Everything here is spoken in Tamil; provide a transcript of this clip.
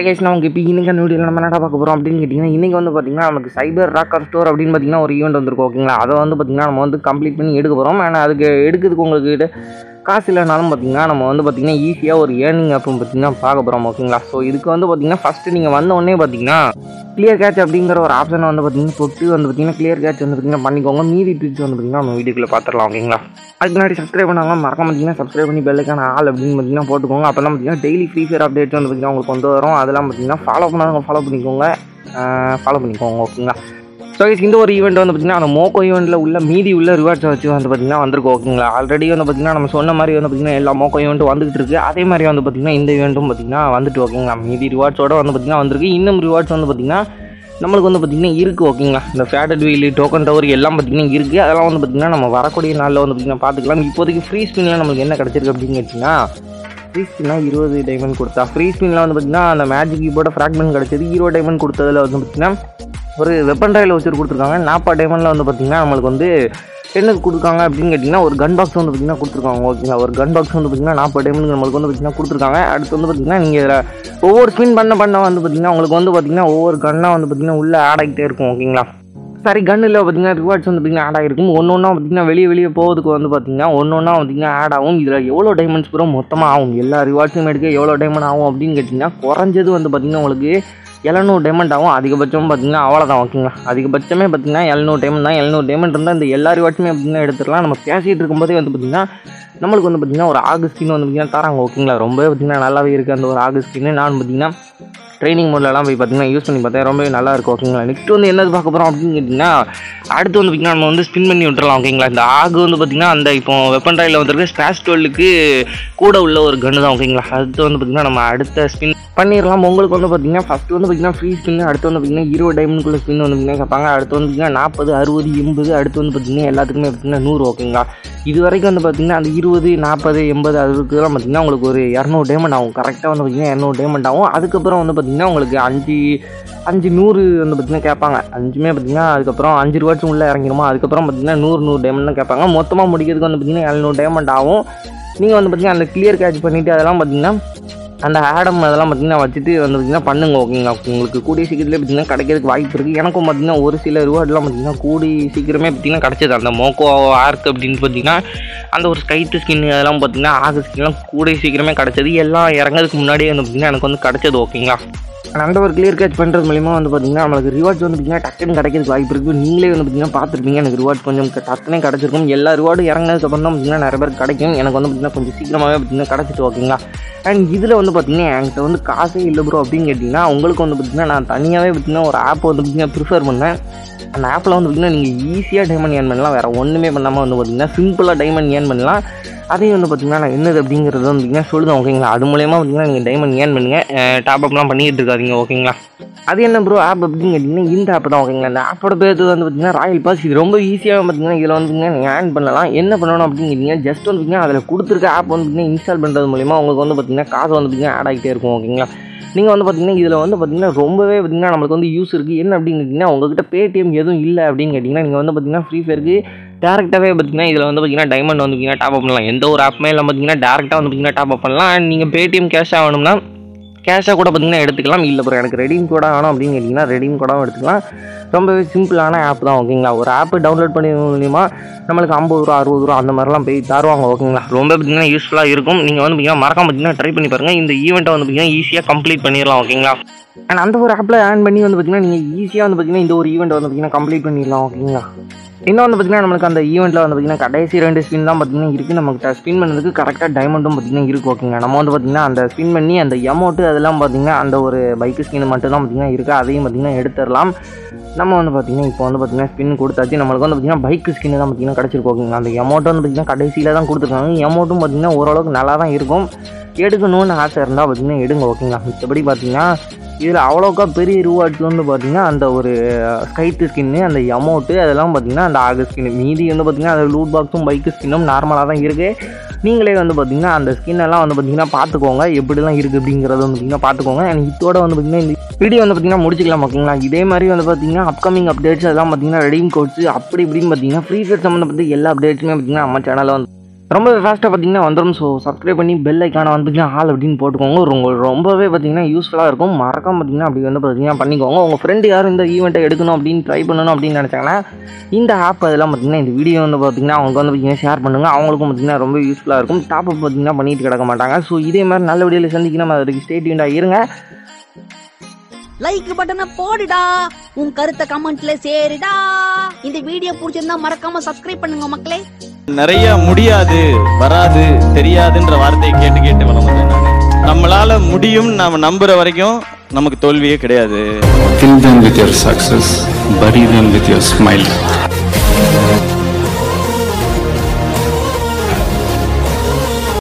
ஐகேஷ் நமக்கு இப்போ இன்னைக்கு அந்த வீடியோவில் நம்ம என்ன பார்க்க போகிறோம் அப்படின்னு கேட்டிங்கன்னா இன்றைக்கி வந்து பார்த்திங்கன்னா நமக்கு சைபர் ராக்கர் ஸ்டோர் அப்படின்னு பார்த்திங்கன்னா ஒரு ஈவெண்ட் வந்திருக்கும் ஓகேங்களா அதை வந்து பார்த்திங்கன்னா நம்ம வந்து கம்ப்ளீட் பண்ணி எடுக்க போகிறோம் ஆனால் அதுக்கு எடுக்கிறதுக்கு உங்களுக்கு காசு இல்லைனாலும் பார்த்திங்கன்னா நம்ம வந்து பார்த்திங்கன்னா ஈஸியாக ஒரு ஏர்னிங் ஆப்பும் பார்த்திங்கன்னா பார்க்க போகிறோம் ஓகேங்களா ஸோ இதுக்கு வந்து பார்த்திங்கன்னா ஃபஸ்ட்டு நீங்கள் வந்த உடனே பார்த்திங்கன்னா கிளியர் கேட்ச் அப்படிங்கிற ஒரு ஆப்ஷனை வந்து பார்த்திங்கன்னா தொட்டு வந்து பார்த்திங்கன்னா கிளியர் கேட்ச் வந்து பார்த்திங்கன்னா பண்ணிக்கோங்க மீதி ட்ரிக்ஸ் வந்து பார்த்திங்கன்னா நம்ம வீடியோக்குள்ளே பார்த்துடலாம் ஓகேங்களா அதுக்கு முன்னாடி சப்ஸ்கிரைப் பண்ணாங்க மறக்காம பார்த்தீங்கன்னா சப்ஸ்கிரைப் பண்ணி பெல்லைக்கான ஆள் அப்படின்னு பார்த்தீங்கன்னா போட்டுக்கோங்க அப்போ தான் பார்த்தீங்கன்னா டெய்லி ஃப்ரீ ஃபயர் அப்டேட்ஸ் வந்து பார்த்தீங்கன்னா உங்களுக்கு வந்து வரும் அதெல்லாம் பார்த்தீங்கன்னா ஃபாலோ பண்ணாங்க ஃபாலோ பண்ணிக்கோங்க ஃபாலோ பண்ணிக்கோங்க ஓகேங்களா ஸோ இந்த ஒரு ஈவெண்ட் வந்து பார்த்திங்கன்னா அந்த மோக்கோ ஈவெண்ட்டில் உள்ள மீதி உள்ள ரிவார்ட்ஸை வச்சு வந்து பார்த்திங்கன்னா வந்திருக்கு ஓகேங்களா ஆல்ரெடி வந்து பார்த்திங்கன்னா நம்ம சொன்ன மாதிரி வந்து பார்த்திங்கன்னா எல்லா மோக்கோ ஈவெண்ட்டும் வந்துகிட்டு இருக்கு அதே மாதிரி வந்து பார்த்திங்கன்னா இந்த ஈவெண்ட்டும் பார்த்திங்கன்னா வந்துட்டு ஓகேங்களா மீதி ரிவார்ட்ஸோட வந்து பார்த்திங்கன்னா வந்திருக்கு இன்னும் ரிவார்ட்ஸ் வந்து பார்த்திங்கன்னா நம்மளுக்கு வந்து பார்த்திங்கன்னா இருக்குது ஓகேங்களா இந்த ஃபேட்டட் வீல் டோக்கன் டவர் எல்லாம் பார்த்திங்கன்னா இருக்குது அதெல்லாம் வந்து பார்த்திங்கன்னா நம்ம வரக்கூடிய நாளில் வந்து பார்த்திங்கன்னா பார்த்துக்கலாம் இப்போதைக்கு ஃப்ரீ ஸ்பின்னில் நம்மளுக்கு என்ன கிடச்சிருக்கு அப்படின்னு கேட்டிங்கன்னா ஃப்ரீ ஸ்பின்னா இருபது டைமண்ட் கொடுத்தா ஃப்ரீ ஸ்பின்னில் வந்து பார்த்திங்கன்னா அந்த மேஜிக் கீபோர்ட ஃப்ராக்மெண்ட் கிடச்சது இருபது டைமண்ட் கொடுத்ததில் வந்து பார்த்திங்கன்னா ஒரு வெப்பன் ட்ரையில் வச்சு கொடுத்துருக்காங்க நாற்பது டைமண்டில் வந்து பார்த்திங்கன்னா நம்மளுக்கு வந்து என்னது கொடுத்துருக்காங்க அப்படின்னு கேட்டிங்கன்னா ஒரு கன் பாக்ஸ் வந்து பார்த்திங்கன்னா கொடுத்துருக்காங்க ஓகேங்களா ஒரு கன் பாக்ஸ் வந்து பார்த்திங்கன்னா நாற்பது டைமண்ட் நம்மளுக்கு வந்து பார்த்திங்கன்னா கொடுத்துருக்காங்க அடுத்து வந்து பார்த்திங்கன்னா நீங்கள் இதில் ஒவ்வொரு ஸ்பின் பண்ண பண்ண வந்து பார்த்திங்கன்னா உங்களுக்கு வந்து பார்த்திங்கன்னா ஒவ்வொரு கன்னாக வந்து பார்த்திங்கன்னா உள்ளே ஆட் ஆகிட்டே இருக்கும் ஓகேங்களா சரி கன்னில் பார்த்தீங்கன்னா ரிவார்ட்ஸ் வந்து பார்த்திங்கன்னா ஆட் ஆகிருக்கும் ஒன்று ஒன்றா பார்த்திங்கன்னா வெளியே வெளியே போகிறதுக்கு வந்து பார்த்திங்கன்னா ஒன்று ஒன்றா பார்த்திங்கன்னா ஆட் ஆகும் இதில் எவ்வளோ டைமண்ட்ஸ் பூரா மொத்தமாக ஆகும் எல்லா ரிவார்ட்ஸும் எடுக்க எவ்வளோ டைமண்ட் ஆகும் அப்படின்னு கேட்டிங்கன்னா குறைஞ்சது வந்து பார்த்திங்கன்னா உங்களுக்கு எழுநூறு டைமண்ட் ஆகும் அதிகபட்சம் பார்த்தீங்கன்னா அவ்வளோதான் ஓகேங்களா அதிகபட்சமே பார்த்தீங்கன்னா எழுநூறு டைமண்ட் தான் எழுநூறு டைமண்ட் இருந்தால் இந்த எல்லா ரிவார்ட்ஸுமே பார்த்தீங்கன்னா எடுத்துக்கலாம் நம்ம பேசிகிட்டு இருக்கும்போதே வந்து பார்த்திங்கன்னா நம்மளுக்கு வந்து பார்த்திங்கன்னா ஒரு ஆகு ஸ்கின் வந்து பார்த்திங்கன்னா தராங்க ஓகேங்களா ரொம்பவே பார்த்திங்கன்னா நல்லாவே இருக்குது அந்த ஒரு ஆகு ஸ்கின்னு நான் பார்த்திங்கன்னா ட்ரைனிங் மோட்லலாம் போய் பார்த்தீங்கன்னா யூஸ் பண்ணி பார்த்தேன் ரொம்பவே நல்லா இருக்கும் ஓகேங்களா நெக்ஸ்ட் வந்து என்னது பார்க்க போகிறோம் அப்படின்னு கேட்டிங்கன்னா அடுத்து வந்து பார்த்திங்கன்னா நம்ம வந்து ஸ்பின் பண்ணி விட்டுறலாம் ஓகேங்களா இந்த ஆகு வந்து பார்த்திங்கன்னா அந்த இப்போ வெப்பன் ட்ரையில் வந்துருக்கு ஸ்டாஷ் டுவெல்லுக்கு கூட உள்ள ஒரு கன்று தான் ஓகேங்களா அடுத்து வந்து பார்த்திங்கன்னா நம்ம அடுத்த ஸ்பின் பண்ணிடலாம் உங்களுக்கு வந்து பார்த்திங்கன்னா ஃபஸ்ட்டு வந்து பார்த்திங்கன்னா ஃப்ரீ ஸ்பின் அடுத்து வந்து பார்த்திங்கன்னா இருபது டைமண்ட்குள்ள ஸ்பின் வந்து பார்த்திங்கன்னா கேட்பாங்க அடுத்து வந்து பார்த்திங்கன்னா நாற்பது அறுபது எண்பது அடுத்து வந்து பார்த்திங்கன்னா எல்லாத்துக்குமே பார்த்திங்கன்னா நூறு ஓகேங்களா இது வரைக்கும் வந்து பார்த்திங்கன்னா அந்த இருபது நாற்பது எண்பது அதுக்கெல்லாம் பார்த்திங்கன்னா உங்களுக்கு ஒரு இரநூறு டைமண்ட் ஆகும் கரெக்டாக வந்து பார்த்திங்கன்னா இரநூறு டைமண்ட் ஆகும் அதுக்கப்புறம் வந்து பார்த்திங்கன்னா உங்களுக்கு அஞ்சு அஞ்சு நூறு வந்து பார்த்திங்கன்னா கேட்பாங்க அஞ்சுமே பார்த்திங்கன்னா அதுக்கப்புறம் அஞ்சு ரூபாச்சும் உள்ளே இறங்கிடுமா அதுக்கப்புறம் பார்த்திங்கன்னா நூறு நூறு டைமண்ட் கேட்பாங்க மொத்தமாக முடிக்கிறதுக்கு வந்து பார்த்திங்கன்னா எழுநூறு டைமண்ட் ஆகும் நீங்கள் வந்து பார்த்திங்கன்னா அந்த கிளியர் கேட்ச் பண்ணிவிட்டு அதெல்லாம் பார்த்திங்கன்னா அந்த ஆடம் அதெல்லாம் பார்த்திங்கன்னா வச்சுட்டு வந்து பார்த்திங்கன்னா பண்ணுங்க ஓகேங்களா உங்களுக்கு கூடிய சீக்கிரத்தில் பார்த்திங்கன்னா கிடைக்கிறதுக்கு வாய்ப்பு இருக்குது எனக்கும் பார்த்திங்கன்னா ஒரு சில ரிவார்ட்லாம் பார்த்திங்கன்னா கூடி சீக்கிரமே பார்த்திங்கன்னா கிடச்சிது அந்த மோக்கோ ஆர்க் அப்படின்னு பார்த்திங்கன்னா அந்த ஒரு ஸ்கைட்டு ஸ்கின் அதெல்லாம் பார்த்திங்கன்னா ஆகு ஸ்கின்லாம் கூடிய சீக்கிரமே கிடச்சது எல்லாம் இறங்கிறதுக்கு முன்னாடியே வந்து பார்த்திங்கன்னா எனக்கு வந்து கிடச்சது ஓகேங்களா அந்த ஒரு கிளியர் கேட்ச் பண்ணுறது மூலிமா வந்து பார்த்திங்கன்னா நம்மளுக்கு ரிவார்ட்ஸ் வந்து பார்த்திங்கன்னா டக்குன்னு கிடைக்கிறதுக்கு வாய்ப்பு இருக்குது நீங்களே வந்து பார்த்திங்கன்னா பார்த்துருப்பீங்க எனக்கு ரிவார்ட்ஸ் கொஞ்சம் டக்குனே கிடச்சிருக்கும் எல்லா ரிவார்டும் இறங்கினதுக்கப்புறம் தான் பார்த்திங்கன்னா நிறைய பேர் கிடைக்கும் எனக்கு வந்து பார்த்திங்கன்னா கொஞ்சம் சீக்கிரமாகவே பார்த்திங்கன்னா கிடச்சிட்டு ஓகேங்களா அண்ட் இதில் வந்து பார்த்திங்கன்னா என்கிட்ட வந்து காசே இல்லை ப்ரோ அப்படின்னு கேட்டிங்கன்னா உங்களுக்கு வந்து பார்த்திங்கன்னா நான் தனியாகவே பார்த்திங்கன்னா ஒரு ஆப் வந்து பார்த்திங்கன்னா ப்ரிஃபர் பண்ணேன் அந்த ஆப்பில் வந்து பார்த்திங்கன்னா நீங்கள் ஈஸியாக டைமண்ட் ஏர்ன் பண்ணலாம் வேறு ஒன்றுமே பண்ணாமல் வந்து பார்த்திங்கன்னா சிம்பிளாக டைமண்ட் ஏர்ன் பண்ணலாம் அதையும் வந்து பார்த்திங்கன்னா நான் என்னது அப்படிங்கிறது வந்து பார்த்திங்கன்னா சொல்லுதேன் ஓகேங்களா அது மூலயமா பார்த்திங்கன்னா நீங்கள் டைமண்ட் ஏர்ன் பண்ணுங்கள் டாப் அப்லாம் பண்ணிக்கிட்டு இருக்காதீங்க ஓகேங்களா அது என்ன ப்ரோ ஆப் அப்படின்னு கேட்டிங்கன்னா இந்த ஆப் தான் ஓகேங்களா இந்த ஆப்போட பேர் வந்து பார்த்திங்கன்னா ராயல் பாஸ் இது ரொம்ப ஈஸியாக பார்த்திங்கன்னா இதில் வந்து நீங்கள் ஏர்ன் பண்ணலாம் என்ன பண்ணணும் அப்படின்னு கேட்டிங்கன்னா ஜஸ்ட் வந்து பார்த்திங்கன்னா அதில் கொடுத்துருக்க ஆப் வந்து பார்த்திங்கன்னா இன்ஸ்டால் பண்ணுறது மூலிமா உங்களுக்கு வந்து பார்த்திங்கன்னா காசு வந்து பார்த்திங்கன்னா ஆட் ஆகிட்டே இருக்கும் ஓகேங்களா நீங்கள் வந்து பார்த்தீங்கன்னா இதில் வந்து பார்த்தீங்கன்னா ரொம்பவே பார்த்தீங்கன்னா நம்மளுக்கு வந்து யூஸ் இருக்குது என்ன அப்படின்னு கேட்டிங்கன்னா உங்ககிட்ட பேடிஎம் எதுவும் இல்லை அப்படின்னு கேட்டிங்கன்னா நீங்கள் வந்து பார்த்தீங்கன்னா ஃப்ரீ ஃபயருக்கு டேரெக்டாகவே பார்த்தீங்கன்னா இதில் வந்து பார்த்தீங்கன்னா டைமண்ட் வந்து பார்த்தீங்கன்னா டாப் அப் பண்ணலாம் எந்த ஒரு ஆப்புமே இல்லை பார்த்தீங்கன்னா டேரெக்டாக வந்து பார்த்தீங்கன்னா டாப் அப் பண்ணலாம் அண்ட் நீங்கள் பேடிஎம் கேஷ் ஆகணும்னா கேஷாக கூட பார்த்தீங்கன்னா எடுத்துக்கலாம் இல்லை ப்ரோ எனக்கு ரெடீம் கூட வேணும் அப்படின்னு கேட்டிங்கன்னா ரெடீம் கூடவும் எடுத்துக்கலாம் ரொம்பவே சிம்பிளான ஆப் தான் ஓகேங்களா ஒரு ஆப் டவுன்லோட் பண்ணி மூலிமா நம்மளுக்கு ஐம்பது ரூபா அறுபது ரூபா அந்த மாதிரிலாம் போய் தருவாங்க ஓகேங்களா ரொம்ப பார்த்தீங்கன்னா யூஸ்ஃபுல்லாக இருக்கும் நீங்கள் வந்து பார்த்தீங்கன்னா மறக்காம பார்த்தீங்கன்னா ட்ரை பண்ணி பாருங்கள் இந்த ஈவெண்ட்டை வந்து பார்த்தீங்கன்னா ஈஸியாக கம்ப்ளீட் பண்ணிடலாம் ஓகேங்களா அண்ட் அந்த ஒரு ஆப்பில் ஆன் பண்ணி வந்து பார்த்தீங்கன்னா நீங்கள் ஈஸியாக வந்து பார்த்தீங்கன்னா இந்த ஒரு ஈவெண்ட் வந்து பார்த்தீங்கன்னா கம்ப்ளீட் பண்ணிடலாம் ஓகேங்களா இன்னும் வந்து பார்த்தீங்கன்னா நம்மளுக்கு அந்த ஈவெண்ட்டில் வந்து பார்த்தீங்கன்னா கடைசி ரெண்டு ஸ்பின் தான் பார்த்தீங்கன்னா இருக்குது நமக்கு ஸ்பின் பண்ணதுக்கு கரெக்டாக டைமண்டும் பார்த்தீங்கன்னா இருக்குது ஓகேங்க நம்ம வந்து பார்த்தீங்கன்னா அந்த ஸ்பின் பண்ணி அந்த எமௌண்ட்டு அதெல்லாம் பார்த்தீங்கன்னா அந்த ஒரு பைக்கு ஸ்கின் மட்டும் தான் பார்த்தீங்கன்னா இருக்குது அதையும் பார்த்தீங்கன்னா எடுத்துடலாம் நம்ம வந்து பார்த்தீங்கன்னா இப்போ வந்து பார்த்தீங்கன்னா ஸ்பின் கொடுத்தாச்சு நம்மளுக்கு வந்து பார்த்தீங்கன்னா பைக்கு ஸ்கின் தான் பார்த்தீங்கன்னா கிடச்சிருக்கு ஓகேங்களா அந்த எமௌண்ட் வந்து பார்த்தீங்கன்னா கடைசியில் தான் கொடுத்துருக்காங்க எமௌண்ட்டும் பார்த்தீங்கன்னா ஓரளவுக்கு நல்லா தான் இருக்கும் எடுக்கணும்னு ஆசை இருந்தால் பார்த்தீங்கன்னா எடுங்க ஓகேங்களா மிச்சபடி பார்த்தீங்கன்னா இதில் அவ்வளோக்கா பெரிய ரிவார்ட்ஸ் வந்து பார்த்தீங்கன்னா அந்த ஒரு ஸ்கைட்டு ஸ்கின்னு அந்த அமௌண்ட்டு அதெல்லாம் பார்த்தீங்கன்னா அந்த ஆகு ஸ்கின் மீதி வந்து பார்த்தீங்கன்னா அந்த லூட் பாக்ஸும் பைக்கு ஸ்கின்னும் நார்மலாக தான் இருக்குது நீங்களே வந்து பார்த்தீங்கன்னா அந்த ஸ்கின் எல்லாம் வந்து பார்த்தீங்கன்னா பார்த்துக்கோங்க எப்படிலாம் இருக்குது அப்படிங்கிறத வந்து பார்த்தீங்கன்னா பார்த்துக்கோங்க அண்ட் இதோட வந்து பார்த்தீங்கன்னா இந்த வீடியோ வந்து பார்த்தீங்கன்னா முடிச்சிக்கலாம் ஓகேங்களா இதே மாதிரி வந்து பார்த்தீங்கன்னா அப்கமிங் அப்டேட்ஸ் அதெல்லாம் பார்த்தீங்கன்னா ரெடீம் கோட்ஸ் அப்படி இப்படின்னு பார்த்தீங்கன்னா ஃப்ரீ ஃபயர் சம்மந்தப்பட்ட எல்லா அப்டேட்ஸுமே பார்த்தீங்கன்னா நம்ம சேனலில் வந்து ரொம்ப ஃபாஸ்ட்டாக பார்த்தீங்கன்னா வந்துடும் ஸோ சப்ஸ்கிரைப் பண்ணி பெல் ஐக்கான வந்துங்கன்னா ஆள் அப்படின்னு போட்டுக்கோங்க ரொம்ப ரொம்பவே பார்த்தீங்கன்னா யூஸ்ஃபுல்லாக இருக்கும் மறக்காம பார்த்தீங்கன்னா அப்படி வந்து பார்த்தீங்கன்னா பண்ணிக்கோங்க உங்கள் ஃப்ரெண்டு யாரும் இந்த ஈவெண்ட்டை எடுக்கணும் அப்படின்னு ட்ரை பண்ணணும் அப்படின்னு நினச்சாங்கன்னா இந்த ஆப் அதெல்லாம் பார்த்தீங்கன்னா இந்த வீடியோ வந்து பார்த்தீங்கன்னா அவங்களுக்கு வந்து பார்த்தீங்கன்னா ஷேர் பண்ணுங்கள் அவங்களுக்கும் பார்த்தீங்கன்னா ரொம்ப யூஸ்ஃபுல்லாக இருக்கும் டாப் அப் பார்த்தீங்கன்னா பண்ணிட்டு கிடக்க மாட்டாங்க ஸோ இதே மாதிரி நல்ல வீடியோவில் சந்திக்கணும் அதுக்கு ஸ்டேட்யூண்டாக இருங்க லைக் பட்டனை போடுடா உன் கருத்தை கமெண்ட்ல சேருடா இந்த வீடியோ பிடிச்சிருந்தா மறக்காம சப்ஸ்கிரைப் பண்ணுங்க மக்களே நிறைய முடியாது வராது தெரியாதுன்ற வார்த்தையை கேட்டு கேட்டு வளர்ந்தேன் நான் நம்மளால முடியும் நாம நம்புற வரைக்கும் நமக்கு தோல்வியே கிடையாது Kill them with your success, bury them with your smile.